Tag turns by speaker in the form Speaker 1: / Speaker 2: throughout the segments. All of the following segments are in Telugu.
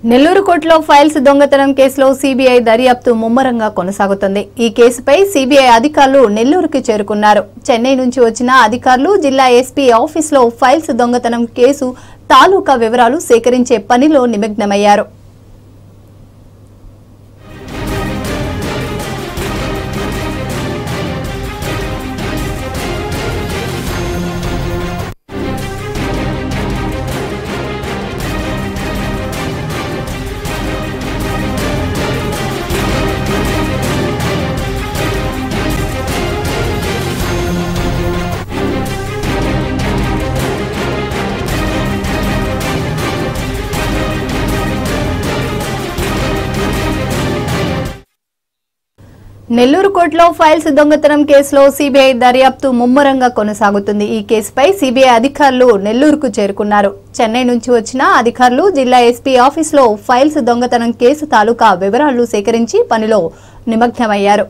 Speaker 1: నెల్లూరు కోర్టులో ఫైల్స్ దొంగతనం కేసులో సీబీఐ దర్యాప్తు ముమ్మరంగా కొనసాగుతుంది ఈ కేసుపై సీబీఐ అధికారులు నెల్లూరుకి చేరుకున్నారు చెన్నై నుంచి వచ్చిన అధికారులు జిల్లా ఎస్పీ ఆఫీసులో ఫైల్స్ దొంగతనం కేసు తాలూకా వివరాలు సేకరించే పనిలో నిమగ్నమయ్యారు నెల్లూరు కోర్టులో ఫైల్స్ దొంగతనం కేసులో సీబీఐ దర్యాప్తు ముమ్మరంగా కొనసాగుతుంది ఈ కేసుపై సీబీఐ అధికారులు నెల్లూరుకు చేరుకున్నారు చెన్నై నుంచి వచ్చిన అధికారులు జిల్లా ఎస్పీ ఆఫీసులో ఫైల్స్ దొంగతనం కేసు తాలూకా వివరాలు సేకరించి పనిలో నిమగ్నమయ్యారు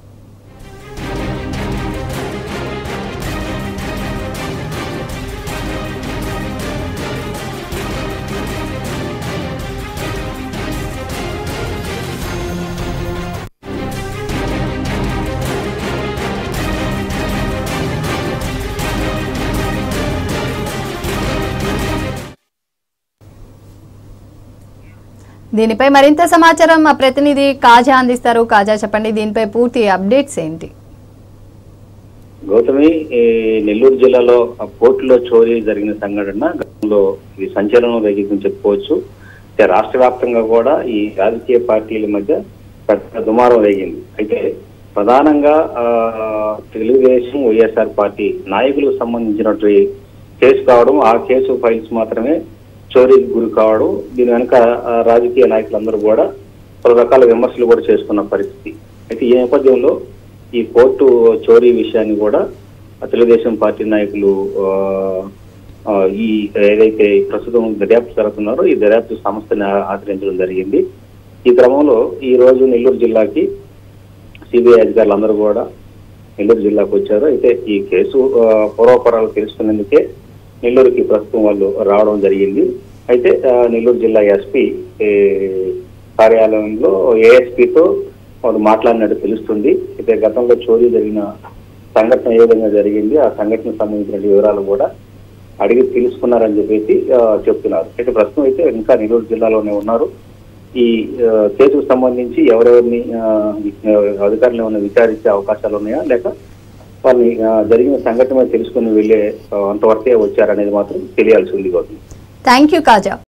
Speaker 1: దీనిపై మరింత సమాచారం మా ప్రతినిధి కాజా అందిస్తారు కాజా చెప్పండి దీనిపై పూర్తి అప్డేట్స్ ఏంటి
Speaker 2: గౌతమి ఈ నెల్లూరు జిల్లాలో ఆ పోర్టులో చోరీ జరిగిన సంఘటన గతంలో ఇది సంచలనం రేగిందని చెప్పుకోవచ్చు అయితే రాష్ట్ర వ్యాప్తంగా కూడా ఈ రాజకీయ పార్టీల మధ్య పెద్ద దుమారం రేగింది అయితే ప్రధానంగా ఆ, తెలుగుదేశం వైఎస్ఆర్ పార్టీ నాయకులకు సంబంధించినటువంటి కేసు కావడం ఆ కేసు ఫైల్స్ మాత్రమే చోరీకి గురి కావడం దీని వెనుక ఆ, రాజకీయ నాయకులందరూ కూడా పలు రకాల విమర్శలు కూడా చేసుకున్న పరిస్థితి అయితే ఈ నేపథ్యంలో ఈ కోర్టు చోరీ విషయాన్ని కూడా ఆ తెలుగుదేశం పార్టీ నాయకులు ఆ, ఆ, ఈ ఏదైతే ప్రస్తుతం దర్యాప్తు జరుగుతున్నారో ఈ దర్యాప్తు సంస్థని ఆ- ఆశ్రయించడం జరిగింది ఈ క్రమంలో ఈ రోజు నెల్లూరు జిల్లాకి సిబిఐ అధికారులు అందరూ కూడా నెల్లూరు జిల్లాకు వచ్చారు అయితే ఈ కేసు ఆ, పూర్వపరాలు తెలుసుకునేందుకే నెల్లూరుకి ప్రస్తుతం వాళ్ళు రావడం జరిగింది అయితే ఆ, నెల్లూరు జిల్లా ఎస్పీ కార్యాలయంలో ఏఎస్పీతో వాళ్ళు మాట్లాడినట్టు తెలుస్తుంది అయితే గతంలో చోరీ జరిగిన సంఘటన ఏ విధంగా జరిగింది ఆ సంఘటనకు సంబంధించిన వివరాలు కూడా అడిగి తెలుసుకున్నారని చెప్పేసి ఆ, చెప్తున్నారు అయితే ప్రస్తుతం అయితే ఇంకా నెల్లూరు జిల్లాలోనే ఉన్నారు ఈ ఆ, కేసుకు సంబంధించి ఎవరెవరిని ఆ, అధికారులు ఏమైనా విచారించే అవకాశాలు ఉన్నాయా లేక వాళ్ళని ఆ, జరిగిన సంఘటన మీద తెలుసుకుని వెళ్ళే ఆ, అంతవరకే వచ్చారనేది మాత్రం తెలియాల్సి ఉంది గౌతమ్
Speaker 1: థ్యాంక్ యూ కాజా